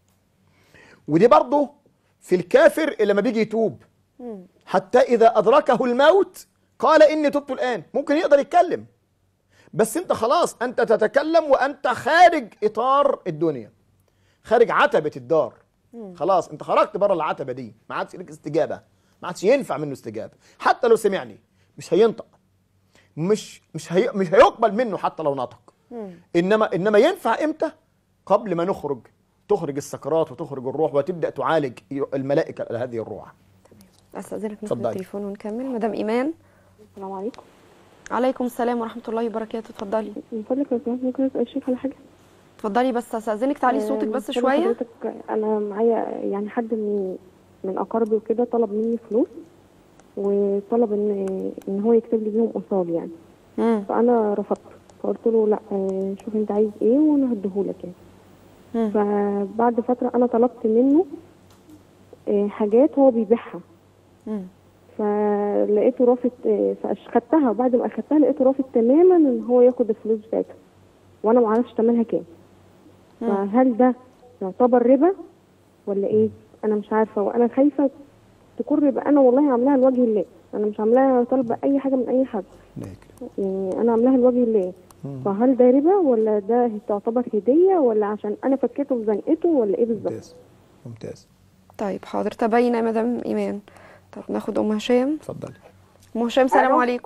S4: ودي برضه في الكافر اللي لما بيجي يتوب حتى إذا أدركه الموت قال إني تبت الآن ممكن يقدر يتكلم بس أنت خلاص أنت تتكلم وأنت خارج إطار الدنيا خارج عتبة الدار خلاص انت خرجت بره العتبة دي ما عادش لك استجابة ما عادش ينفع منه استجابة حتى لو سمعني مش هينطق مش مش هي مش هيقبل منه حتى لو نطق انما انما ينفع امتى قبل ما نخرج تخرج السكرات وتخرج الروح وتبدا تعالج الملائكه هذه الروح
S2: استاذنك ناخد
S4: اتفضلي.
S2: التليفون ونكمل مدام ايمان
S5: السلام عليكم
S2: عليكم السلام ورحمه الله وبركاته اتفضلي
S5: من فضلك لو سمحت ممكن اسال الشيخ على حاجه
S2: اتفضلي بس استاذنك تعلي صوتك
S5: آه،
S2: بس
S5: من فضل
S2: شويه
S5: حضرتك انا معايا يعني حد من من اقاربي وكده طلب مني فلوس وطلب ان ان هو يكتب لي بيهم ايصال يعني
S2: مم.
S5: فانا رفضت فقلت له لا آه، شوف انت عايز ايه وانا هديهولك يعني
S2: مم.
S5: فبعد فتره انا طلبت منه آه، حاجات هو بيبيعها
S2: مم.
S5: فلقيته رافض آه، فاخدتها وبعد ما اخدتها لقيته رافض تماما ان هو ياخد الفلوس بتاعتها وانا ما اعرفش ثمنها كام فهل ده يعتبر ربا ولا ايه انا مش عارفه وانا خايفه تكون ربا انا والله عاملاها لوجه الله انا مش عاملاها طالبه اي حاجه من اي حد يعني انا عاملاها لوجه الله فهل ده ربا ولا ده تعتبر هديه ولا عشان انا فكيته في زنقته ولا ايه بالظبط
S4: ممتاز ممتاز
S2: طيب حاضر تبين يا مدام ايمان طب ناخد ام هشام
S4: اتفضلي
S2: ام هشام سلام
S6: ألو.
S2: عليكم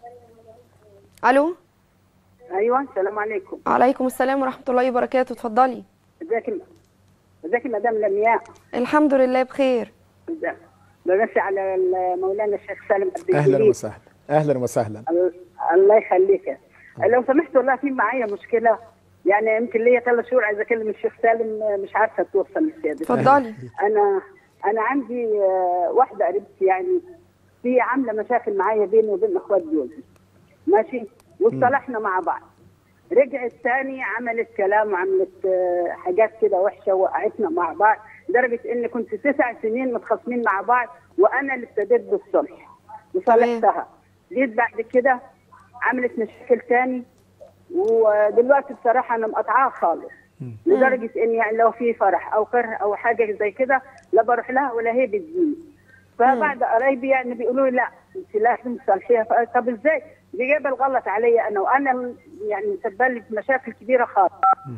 S2: الو
S6: ايوه السلام عليكم
S2: عليكم السلام ورحمه الله وبركاته اتفضلي
S6: ازيك م- ازيك يا مدام لمياء
S2: الحمد لله بخير
S6: ازيك؟ بمسي على ال- مولانا الشيخ سالم عبد
S4: اهلا
S6: الجليل
S4: وسهلا اهلا وسهلا
S6: ال- الله يخليك لو سمحت والله في معايا مشكله يعني يمكن ليا ثلاث شهور عايزه اكلم الشيخ سالم مش عارفه توصل للسياده
S2: اتفضلي
S6: انا انا عندي آه، واحده قريبتي يعني هي عامله مشاكل معايا بيني وبين اخوات جوزي ماشي واتصالحنا مع بعض رجعت تاني عملت كلام وعملت آه، حاجات كده وحشه وقعتنا مع بعض لدرجه ان كنت تسع سنين متخاصمين مع بعض وانا اللي ابتديت بالصلح وصالحتها جيت بعد كده عملت مشاكل تاني ودلوقتي بصراحه انا مقطعاها خالص لدرجه ان يعني لو في فرح او كره او حاجه زي كده لا بروح لها ولا هي بتجيني فبعد قرايبي يعني بيقولوا لي لا انت لازم تصلحيها ف- طب ازاي؟ دي جايبه الغلط عليا انا وانا ال- يعني مسبب لي مشاكل كبيره خالص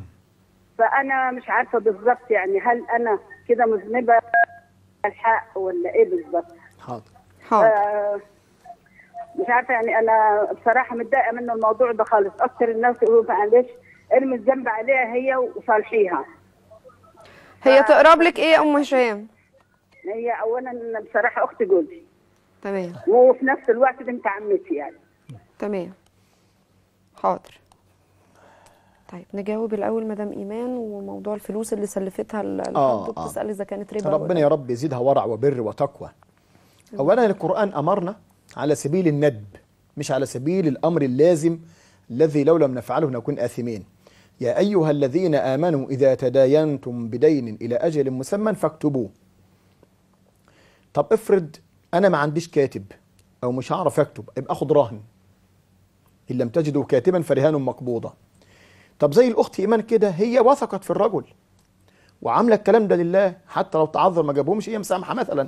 S6: فانا مش عارفه بالظبط يعني هل انا كده مذنبه الحق ولا ايه بالظبط؟
S4: حاضر
S2: حاضر
S6: آه، مش عارفه يعني انا بصراحه متضايقه من الموضوع ده خالص اكتر الناس يقولوا معلش ارمي الذنب عليها هي وصالحيها
S2: هي تقرب لك ايه يا ام هشام
S6: هي اولا بصراحه اخت جوزي
S2: تمام
S6: وفي نفس الوقت بنت عمتي يعني
S2: تمام حاضر طيب نجاوب الاول مدام ايمان وموضوع الفلوس اللي سلفتها ال-
S4: آه،
S2: الحد
S4: آه.
S2: بتسال اذا كانت ربا
S4: ربنا
S2: ولا-
S4: يا رب يزيدها ورع وبر وتقوى اولا القران امرنا على سبيل الندب مش على سبيل الامر اللازم الذي لو لم نفعله نكون اثمين يا ايها الذين امنوا اذا تداينتم بدين الى اجل مسمى فاكتبوه طب افرض انا ما عنديش كاتب او مش هعرف اكتب يبقى اخد رهن ان لم تجدوا كاتبا فرهان مقبوضه طب زي الاخت ايمان كده هي وثقت في الرجل وعامله الكلام ده لله حتى لو تعذر ما جابهمش هي مسامحه مثلا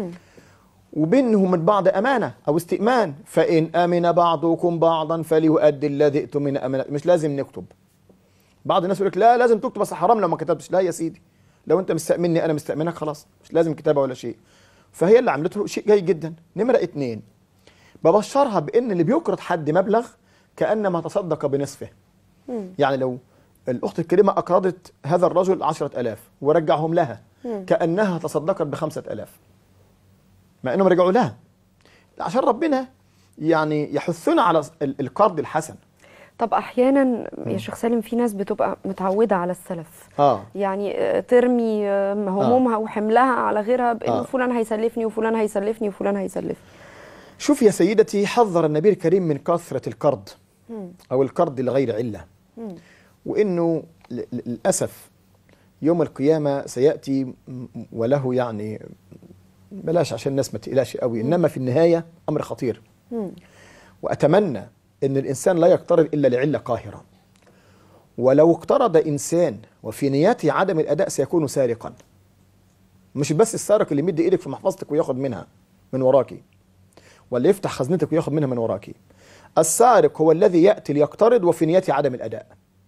S4: وبينهم من بعض امانه او استئمان فان امن بعضكم بعضا فليؤدي الذي ائتمن امانه مش لازم نكتب بعض الناس يقول لك لا لازم تكتب بس حرام لو ما كتبتش لا يا سيدي لو انت مستأمني انا مستأمنك خلاص مش لازم كتابه ولا شيء فهي اللي عملته شيء جيد جدا نمره اتنين ببشرها بان اللي بيقرض حد مبلغ كانما تصدق بنصفه يعني لو الأخت الكريمة أقرضت هذا الرجل عشرة ألاف ورجعهم لها كأنها تصدقت بخمسة ألاف مع أنهم رجعوا لها عشان ربنا يعني يحثنا على ال- القرض الحسن
S2: طب احيانا يا شيخ سالم في ناس بتبقى متعوده على السلف
S4: آه
S2: يعني آه، ترمي آه، همومها وحملها على غيرها بانه
S4: آه.
S2: فلان هيسلفني وفلان هيسلفني وفلان هيسلفني
S4: شوف يا سيدتي حذر النبي الكريم من كثرة القرض أو القرض لغير علة وإنه ل- ل- للأسف يوم القيامة سيأتي م- وله يعني بلاش عشان الناس ما تقلقش قوي إنما في النهاية أمر خطير وأتمنى أن الإنسان لا يقترض إلا لعلة قاهرة ولو اقترض إنسان وفي نيته عدم الأداء سيكون سارقا مش بس السارق اللي يمد إيدك في محفظتك وياخد منها من وراكي ولا يفتح خزنتك وياخد منها من وراكي السارق هو الذي يأتي ليقترض وفي نيته عدم الأداء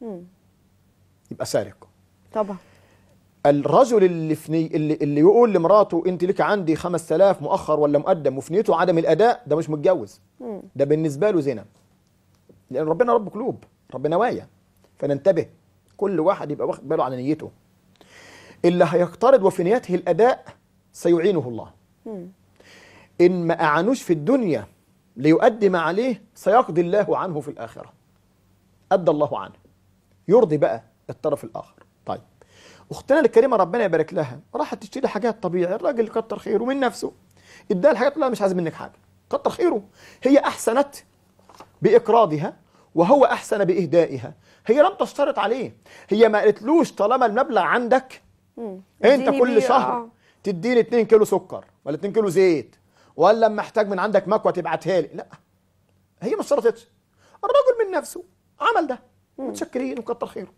S4: يبقى سارق
S2: طبعا
S4: الرجل اللي في ني... اللي, اللي يقول لمراته انت لك عندي 5000 مؤخر ولا مقدم وفي نيته عدم الاداء ده مش متجوز ده بالنسبه له زنا لان ربنا رب قلوب رب نوايا فننتبه كل واحد يبقى واخد باله على نيته اللي هيقترض وفي نيته الاداء سيعينه الله ان ما اعانوش في الدنيا ليؤدي ما عليه سيقضي الله عنه في الاخره ادى الله عنه يرضي بقى الطرف الاخر طيب اختنا الكريمه ربنا يبارك لها راحت تشتري حاجات طبيعي الراجل كتر خيره من نفسه اداها الحاجات لا مش عايز منك حاجه كتر خيره هي احسنت باقراضها وهو احسن باهدائها هي لم تشترط عليه هي ما قالتلوش طالما المبلغ عندك انت
S2: اديني
S4: كل
S2: بيه،
S4: شهر
S2: آه.
S4: تديني 2 كيلو سكر ولا 2 كيلو زيت ولا لما احتاج من عندك مكوى تبعتها لي لا هي ما اشترطتش الرجل من نفسه عمل ده متشكرين وكتر خيره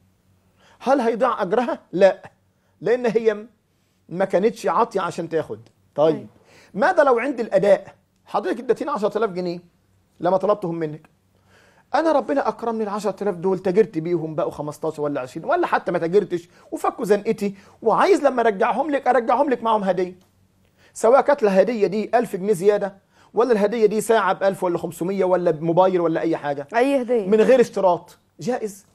S4: هل هيضيع اجرها لا لان هي م- ما كانتش عاطيه عشان تاخد طيب ماذا لو عند الاداء حضرتك اديتيني 10000 جنيه لما طلبتهم منك انا ربنا اكرمني ال 10000 دول تاجرت بيهم بقوا 15 ولا 20 ولا حتى ما تاجرتش وفكوا زنقتي وعايز لما ارجعهم لك ارجعهم لك معاهم هديه سواء كانت الهديه دي 1000 جنيه زياده ولا الهديه دي ساعه ب 1000 ولا 500 ولا بموبايل ولا اي حاجه
S2: اي هديه
S4: من غير اشتراط جائز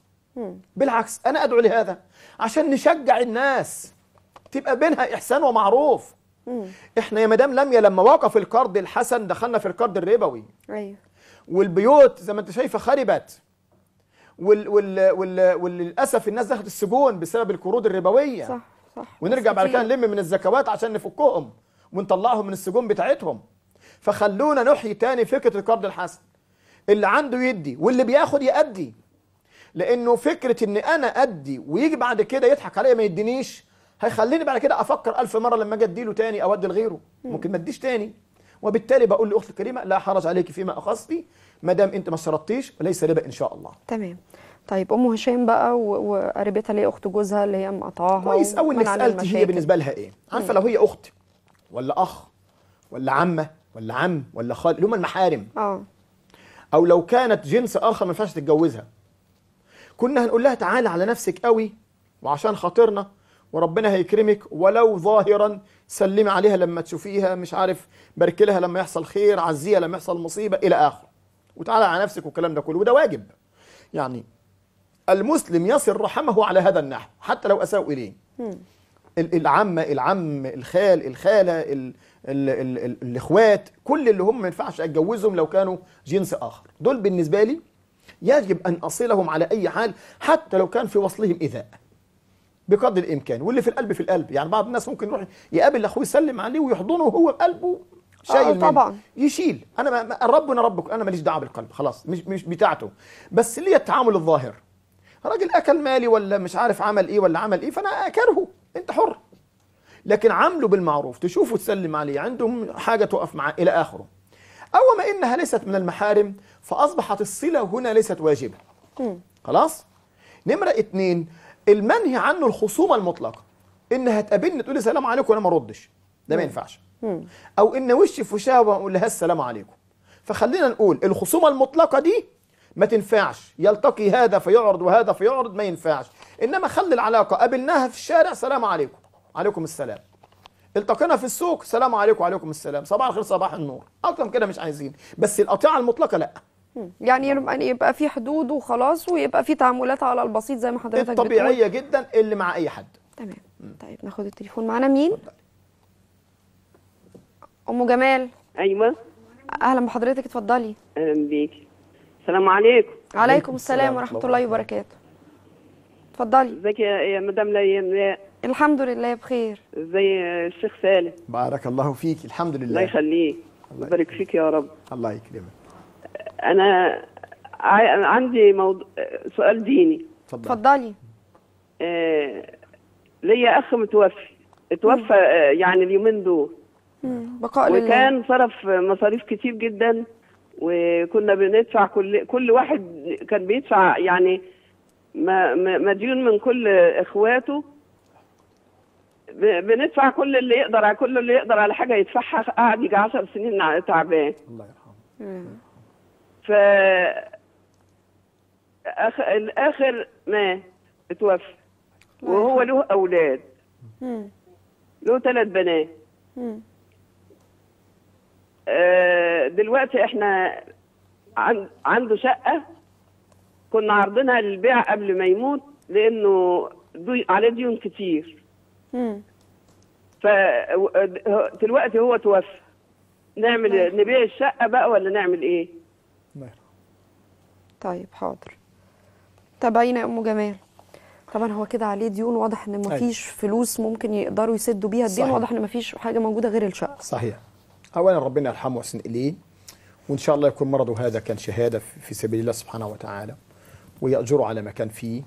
S4: بالعكس انا ادعو لهذا عشان نشجع الناس تبقى بينها احسان ومعروف احنا يا مدام لميا لما وقف القرض الحسن دخلنا في القرض الربوي
S2: ايوه
S4: والبيوت زي ما انت شايفه خربت وال وال وال وللاسف الناس دخلت السجون بسبب القروض الربويه
S2: صح صح
S4: ونرجع
S2: بس
S4: بعد كده
S2: كتير.
S4: نلم من الزكوات عشان نفكهم ونطلعهم من السجون بتاعتهم فخلونا نحيي تاني فكره القرض الحسن اللي عنده يدي واللي بياخد يأدي لانه فكره ان انا ادي ويجي بعد كده يضحك عليا ما يدينيش هيخليني بعد كده افكر ألف مره لما اجي اديله تاني او ادي لغيره ممكن ما اديش تاني وبالتالي بقول لاختي الكريمه لا حرج عليك فيما اخذتي ما دام انت ما شرطتيش ليس ربا ان شاء الله
S2: تمام طيب ام هشام بقى و- وقريبتها اللي هي اخت جوزها اللي هي مقطعاها
S4: كويس قوي انك
S2: ومنع لها
S4: سالتي هي
S2: المشاكل.
S4: بالنسبه لها ايه عارفه لو هي اخت ولا اخ ولا عمه ولا عم ولا خال اللي هم المحارم
S2: اه
S4: او لو كانت جنس اخر ما ينفعش تتجوزها كنا هنقول لها تعالى على نفسك قوي وعشان خاطرنا وربنا هيكرمك ولو ظاهرا سلمي عليها لما تشوفيها مش عارف بارك لها لما يحصل خير عزيها لما يحصل مصيبه الى اخره وتعالى على نفسك والكلام ده كله وده واجب يعني المسلم يصل رحمه على هذا النحو حتى لو اساءوا اليه ال- العمه العم الخال الخاله ال ال ال ال الاخوات كل اللي هم ما ينفعش اتجوزهم لو كانوا جنس اخر دول بالنسبه لي يجب ان اصلهم على اي حال حتى لو كان في وصلهم ايذاء بقدر الامكان واللي في القلب في القلب يعني بعض الناس ممكن يروح يقابل اخوه يسلم عليه ويحضنه وهو بقلبه شايل
S2: آه،
S4: منه.
S2: طبعاً.
S4: يشيل انا ما- ما ربنا ربك انا ماليش دعوه بالقلب خلاص مش مش بتاعته بس ليه التعامل الظاهر راجل اكل مالي ولا مش عارف عمل ايه ولا عمل ايه فانا اكرهه انت حر لكن عامله بالمعروف تشوفه تسلم عليه عندهم حاجه تقف معاه الى اخره او ما انها ليست من المحارم فاصبحت الصله هنا ليست واجبه خلاص نمره اتنين المنهي عنه الخصومه المطلقه انها تقابلني تقول لي سلام عليكم وانا ما اردش ده ما ينفعش او ان وشي في وشها واقول لها السلام عليكم فخلينا نقول الخصومه المطلقه دي ما تنفعش يلتقي هذا فيعرض وهذا فيعرض ما ينفعش انما خلي العلاقه قابلناها في الشارع سلام عليكم عليكم السلام التقينا في السوق سلام عليكم وعليكم السلام صباح الخير صباح النور اكتر من كده مش عايزين بس القطيعه المطلقه لا
S2: يعني يبقى يبقى في حدود وخلاص ويبقى في تعاملات على البسيط زي ما حضرتك بتقول
S4: الطبيعيه جدا اللي مع اي حد
S2: تمام طيب ناخد التليفون معانا مين ام جمال
S7: ايوه
S2: اهلا بحضرتك اتفضلي
S7: اهلا بيكي السلام عليكم
S2: عليكم
S4: السلام
S2: السلام
S4: ورحمة
S2: ورحمه
S4: الله
S2: الله وبركاته اتفضلي
S7: ازيك يا يا مدام ليان
S2: الحمد لله بخير
S7: ازي الشيخ سالم
S4: بارك الله فيك الحمد
S7: الله
S4: لله
S7: يخليك
S4: الله
S7: يبارك فيك يا رب
S4: الله يكرمك
S7: انا ع- عندي موضوع سؤال ديني
S4: اتفضل
S2: اتفضلي
S7: آه، ليا اخ متوفي اتوفى آه، يعني اليومين دول
S2: مم. بقاء لله
S7: وكان صرف مصاريف كتير جدا وكنا بندفع كل كل واحد كان بيدفع يعني ما- ما- مديون من كل اخواته ب- بندفع كل اللي يقدر على كل اللي يقدر على حاجه يدفعها قعد يجي 10 سنين ع- تعبان
S4: الله يرحمه
S2: مم.
S7: ف أخ... الاخر مات اتوفى وهو له اولاد
S2: مم.
S7: له ثلاث بنات
S2: مم.
S7: آه، دلوقتي احنا عن... عنده شقة كنا عارضينها للبيع قبل ما يموت لأنه دي... عليه ديون كتير
S2: مم.
S7: فدلوقتي هو توفى نعمل نبيع الشقة بقى ولا نعمل ايه؟
S4: الله يرحمه
S2: طيب حاضر تابعينا يا ام جمال طبعا هو كده عليه ديون واضح ان مفيش فلوس ممكن يقدروا يسدوا بيها الدين
S4: صحيح.
S2: واضح ان مفيش حاجه موجوده غير الشقه
S4: صحيح اولا ربنا يرحمه ويحسن اليه وان شاء الله يكون مرضه هذا كان شهاده في في سبيل الله سبحانه وتعالى ويأجره على ما كان فيه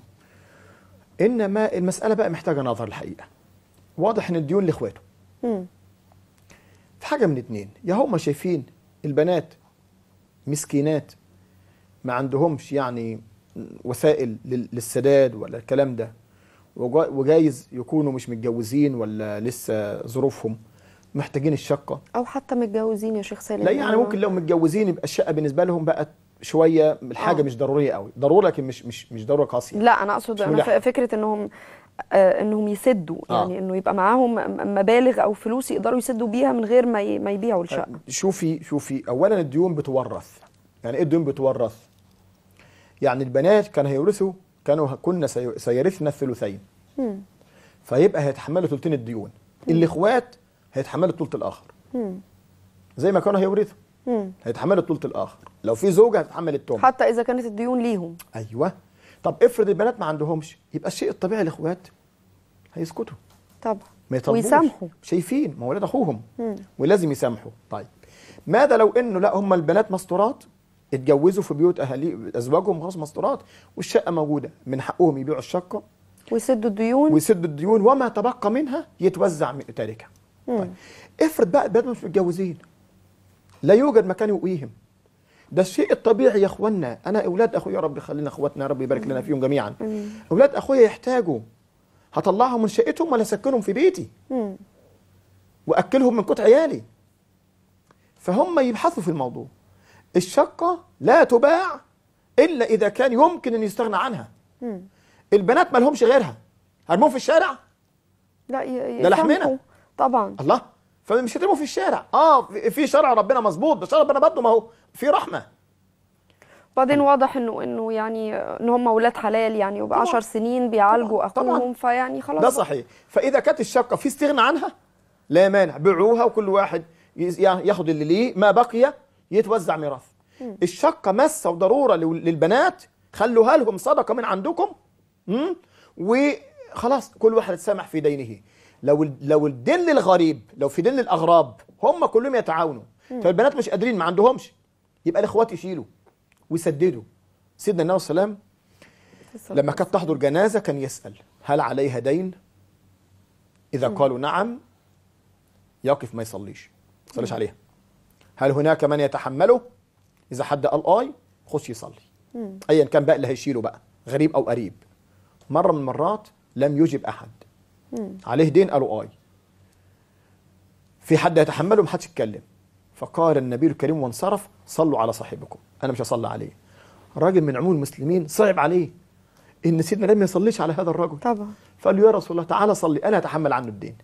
S4: انما المساله بقى محتاجه نظر الحقيقه واضح ان الديون لاخواته
S2: مم.
S4: في حاجه من اتنين يا هم شايفين البنات مسكينات ما عندهمش يعني وسائل لل- للسداد ولا الكلام ده وجا- وجايز يكونوا مش متجوزين ولا لسه ظروفهم محتاجين الشقه
S2: او حتى متجوزين يا شيخ سالم
S4: لا يعني ممكن لو متجوزين يبقى الشقه بالنسبه لهم بقت شويه الحاجه
S2: آه.
S4: مش ضروريه قوي ضروره لكن مش مش مش ضروره قاسيه
S2: لا انا اقصد
S4: مش
S2: انا
S4: ملح.
S2: ف- فكره انهم آه انهم يسدوا
S4: آه.
S2: يعني انه يبقى معاهم م- مبالغ او فلوس يقدروا يسدوا بيها من غير ما ي- ما يبيعوا الشقه
S4: شوفي شوفي اولا الديون بتورث يعني ايه الديون بتورث يعني البنات كانوا هيورثوا كانوا كنا سي- سيرثنا الثلثين
S2: مم.
S4: فيبقى هيتحملوا ثلثين الديون الاخوات هيتحملوا الثلث الاخر
S2: مم.
S4: زي ما كانوا هيورثوا
S2: مم.
S4: هيتحملوا الثلث الاخر لو في زوجه هتتحمل الثمن
S2: حتى اذا كانت الديون ليهم
S4: ايوه طب افرض البنات ما عندهمش يبقى الشيء الطبيعي الاخوات هيسكتوا
S2: طبعا
S4: ما يطلبوش
S2: ويسامحوا
S4: شايفين ما هو ولاد اخوهم
S2: مم.
S4: ولازم يسامحوا طيب ماذا لو انه لا هم البنات مستورات اتجوزوا في بيوت اهالي ازواجهم خلاص مستورات والشقه موجوده من حقهم يبيعوا الشقه
S2: ويسدوا الديون
S4: ويسدوا الديون وما تبقى منها يتوزع من تاركها طيب افرض بقى البنات مش متجوزين لا يوجد مكان يؤويهم ده الشيء الطبيعي يا اخوانا انا اولاد اخويا يا رب يخلينا اخواتنا يا رب يبارك لنا فيهم جميعا اولاد اخويا يحتاجوا هطلعهم من شقتهم ولا اسكنهم في بيتي
S2: مم.
S4: واكلهم من قوت عيالي فهم يبحثوا في الموضوع الشقه لا تباع الا اذا كان يمكن ان يستغنى عنها
S2: مم.
S4: البنات ما لهمش غيرها هرموهم في الشارع
S2: لا ي-
S4: ده لحمنا.
S2: يسامحوا. طبعا
S4: الله فمش هترموا في الشارع اه في- في شرع ربنا مظبوط ده شرع ربنا برضه ما هو في رحمه
S2: بعدين واضح انه انه يعني ان هم اولاد حلال يعني وبقى
S4: طبعاً.
S2: 10 سنين بيعالجوا
S4: طبعاً.
S2: اخوهم فيعني خلاص
S4: ده
S2: بقى.
S4: صحيح فاذا كانت الشقه في استغنى عنها لا مانع بيعوها وكل واحد يز- ياخد اللي ليه ما بقي يتوزع ميراث الشقه مسه وضروره لل- للبنات خلوها لهم صدقه من عندكم مم؟ وخلاص كل واحد يتسامح في دينه لو ال- لو الدين للغريب لو في دين للاغراب هم كلهم يتعاونوا فالبنات مش قادرين ما عندهمش يبقى الاخوات يشيلوا ويسددوا سيدنا النبي صلى الله عليه وسلم لما كانت تحضر جنازه كان يسال هل عليها دين اذا قالوا نعم يقف ما يصليش ما يصليش عليها هل هناك من يتحمله اذا حد قال اي خش يصلي ايا كان بقى اللي هيشيله بقى غريب او قريب مره من المرات لم يجب احد عليه دين قالوا اي في حد يتحمله ما حدش يتكلم فقال النبي الكريم وانصرف صلوا على صاحبكم انا مش هصلي عليه راجل من عموم المسلمين صعب عليه ان سيدنا لم يصليش على هذا الرجل
S2: طبعا
S4: فقال له يا رسول الله تعالى صلي انا اتحمل عنه الدين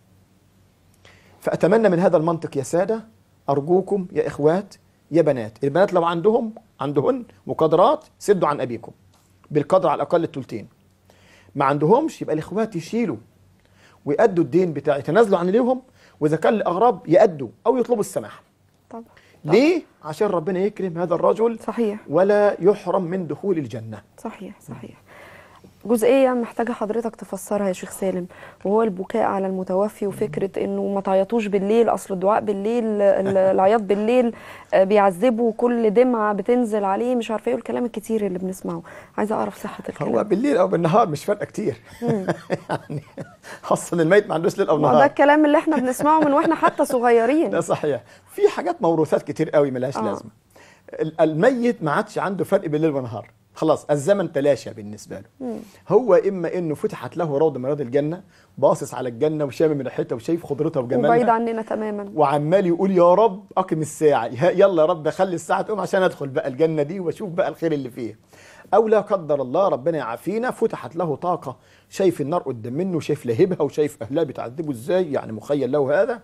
S4: فاتمنى من هذا المنطق يا ساده ارجوكم يا اخوات يا بنات البنات لو عندهم عندهن مقدرات سدوا عن ابيكم بالقدر على الاقل الثلثين ما عندهمش يبقى الاخوات يشيلوا ويأدوا الدين بتاعي يتنازلوا عن ليهم واذا كان الاغراب يأدوا او يطلبوا السماح
S2: طبعا
S4: ليه عشان ربنا يكرم هذا الرجل
S2: صحيح
S4: ولا يحرم من دخول الجنه
S2: صحيح صحيح جزئية محتاجة حضرتك تفسرها يا شيخ سالم وهو البكاء على المتوفي وفكرة انه ما تعيطوش بالليل اصل الدعاء بالليل ال- العياط بالليل آه، بيعذبه كل دمعة بتنزل عليه مش عارفة ايه والكلام الكتير اللي بنسمعه عايزة اعرف صحة الكلام
S4: هو بالليل او بالنهار مش فارقه كتير يعني اصلا الميت ما عندوش ليل او
S2: ما هو ده
S4: نهار
S2: الكلام اللي احنا بنسمعه من واحنا حتى صغيرين
S4: ده صحيح في حاجات موروثات كتير قوي ملهاش
S2: آه.
S4: لازمه ال- الميت ما عادش عنده فرق بين الليل والنهار خلاص الزمن تلاشى بالنسبه له هو اما انه فتحت له روضه من رياض الجنه باصص على الجنه وشامم من ريحتها وشايف خضرتها
S2: وبعيد
S4: وجمالها
S2: عننا تماما
S4: وعمال يقول يا رب اقم الساعه يا- يلا يا رب خلي الساعه تقوم عشان ادخل بقى الجنه دي واشوف بقى الخير اللي فيها او لا قدر الله ربنا يعافينا فتحت له طاقه شايف النار قدام منه شايف لهيبها وشايف اهلها بيتعذبوا ازاي يعني مخيل له هذا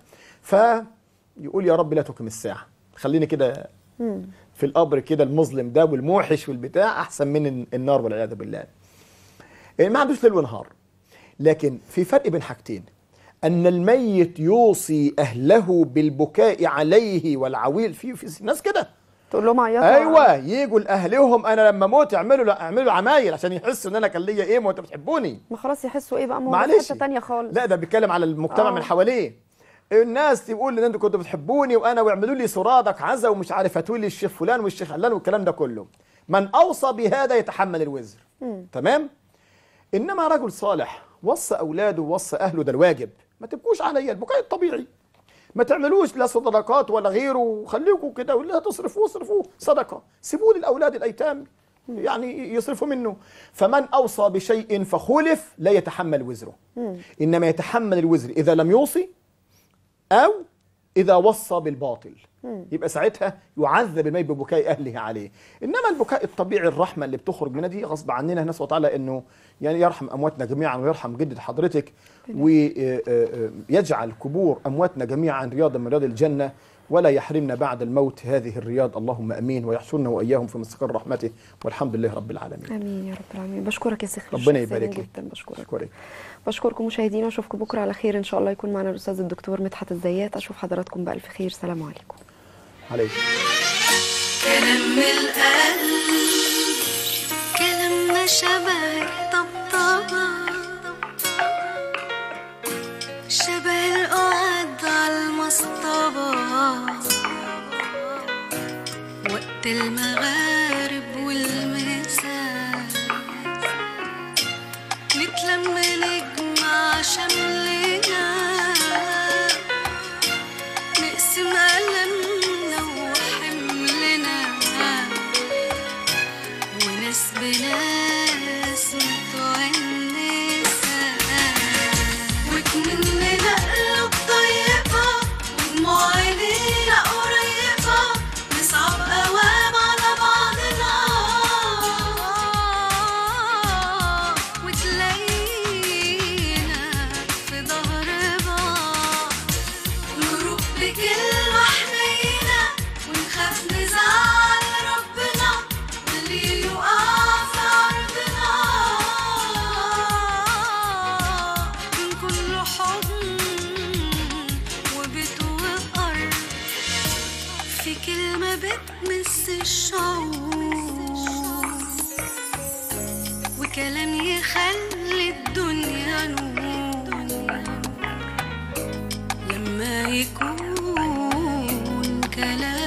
S4: فيقول يا رب لا تقم الساعه خليني كده في القبر كده المظلم ده والموحش والبتاع احسن من الن- النار والعياذ بالله يعني ما عندوش ليل ونهار لكن في فرق بين حاجتين ان الميت يوصي اهله بالبكاء عليه والعويل في في ناس كده
S2: تقول لهم عيطوا
S4: ايوه يجوا لاهلهم انا لما اموت اعملوا لا اعملوا عمايل عشان يحسوا ان انا كان ليا ايه ما انتوا بتحبوني
S2: ما خلاص يحسوا ايه بقى ما هو ده
S4: معلش
S2: حته تانية خالص
S4: لا ده بيتكلم على المجتمع
S2: آه.
S4: من حواليه الناس تقول ان انتوا كنتوا بتحبوني وانا واعملوا لي سرادق عزا ومش عارف هاتوا لي الشيخ فلان والشيخ علان والكلام ده كله من اوصى بهذا يتحمل الوزر تمام انما رجل صالح وصى اولاده ووصى اهله ده الواجب ما تبكوش عليا البكاء الطبيعي ما تعملوش لا صدقات ولا غيره وخليكم كده ولا تصرفوه اصرفوه صدقه سيبوه للاولاد الايتام يعني يصرفوا منه فمن اوصى بشيء فخلف لا يتحمل وزره انما يتحمل الوزر اذا لم يوصي او اذا وصى بالباطل يبقى ساعتها يعذب الميت ببكاء اهله عليه انما البكاء الطبيعي الرحمه اللي بتخرج منها دي غصب عننا نسال الله تعالى انه يعني يرحم امواتنا جميعا ويرحم جده حضرتك ويجعل قبور امواتنا جميعا رياضا من رياض الجنه ولا يحرمنا بعد الموت هذه الرياض اللهم امين ويحشرنا واياهم في مستقر رحمته والحمد لله رب العالمين
S2: امين يا رب العالمين بشكرك يا شيخ
S4: ربنا
S2: الشيخ سالم
S4: يبارك لك.
S2: جدا بشكرك
S4: أشكرك.
S2: بشكركم مشاهدينا واشوفكم بكره على خير ان شاء الله يكون معنا الاستاذ الدكتور مدحت الزيات اشوف حضراتكم بالف خير سلام عليكم
S4: عليك
S3: كلام من القلب كلام ما شبه طبطبة شبه القعد على المصطبة وقت المغارب والمساء نتلم نجمع شملنا نقسم ألمنا وحملنا وناس بناس متونسة وكمننا قلوب طيبة ودموع عينينا قريبة نصعب أوام على بعض كلمة بتمس الشعور وكلام يخلي الدنيا نور لما يكون كلام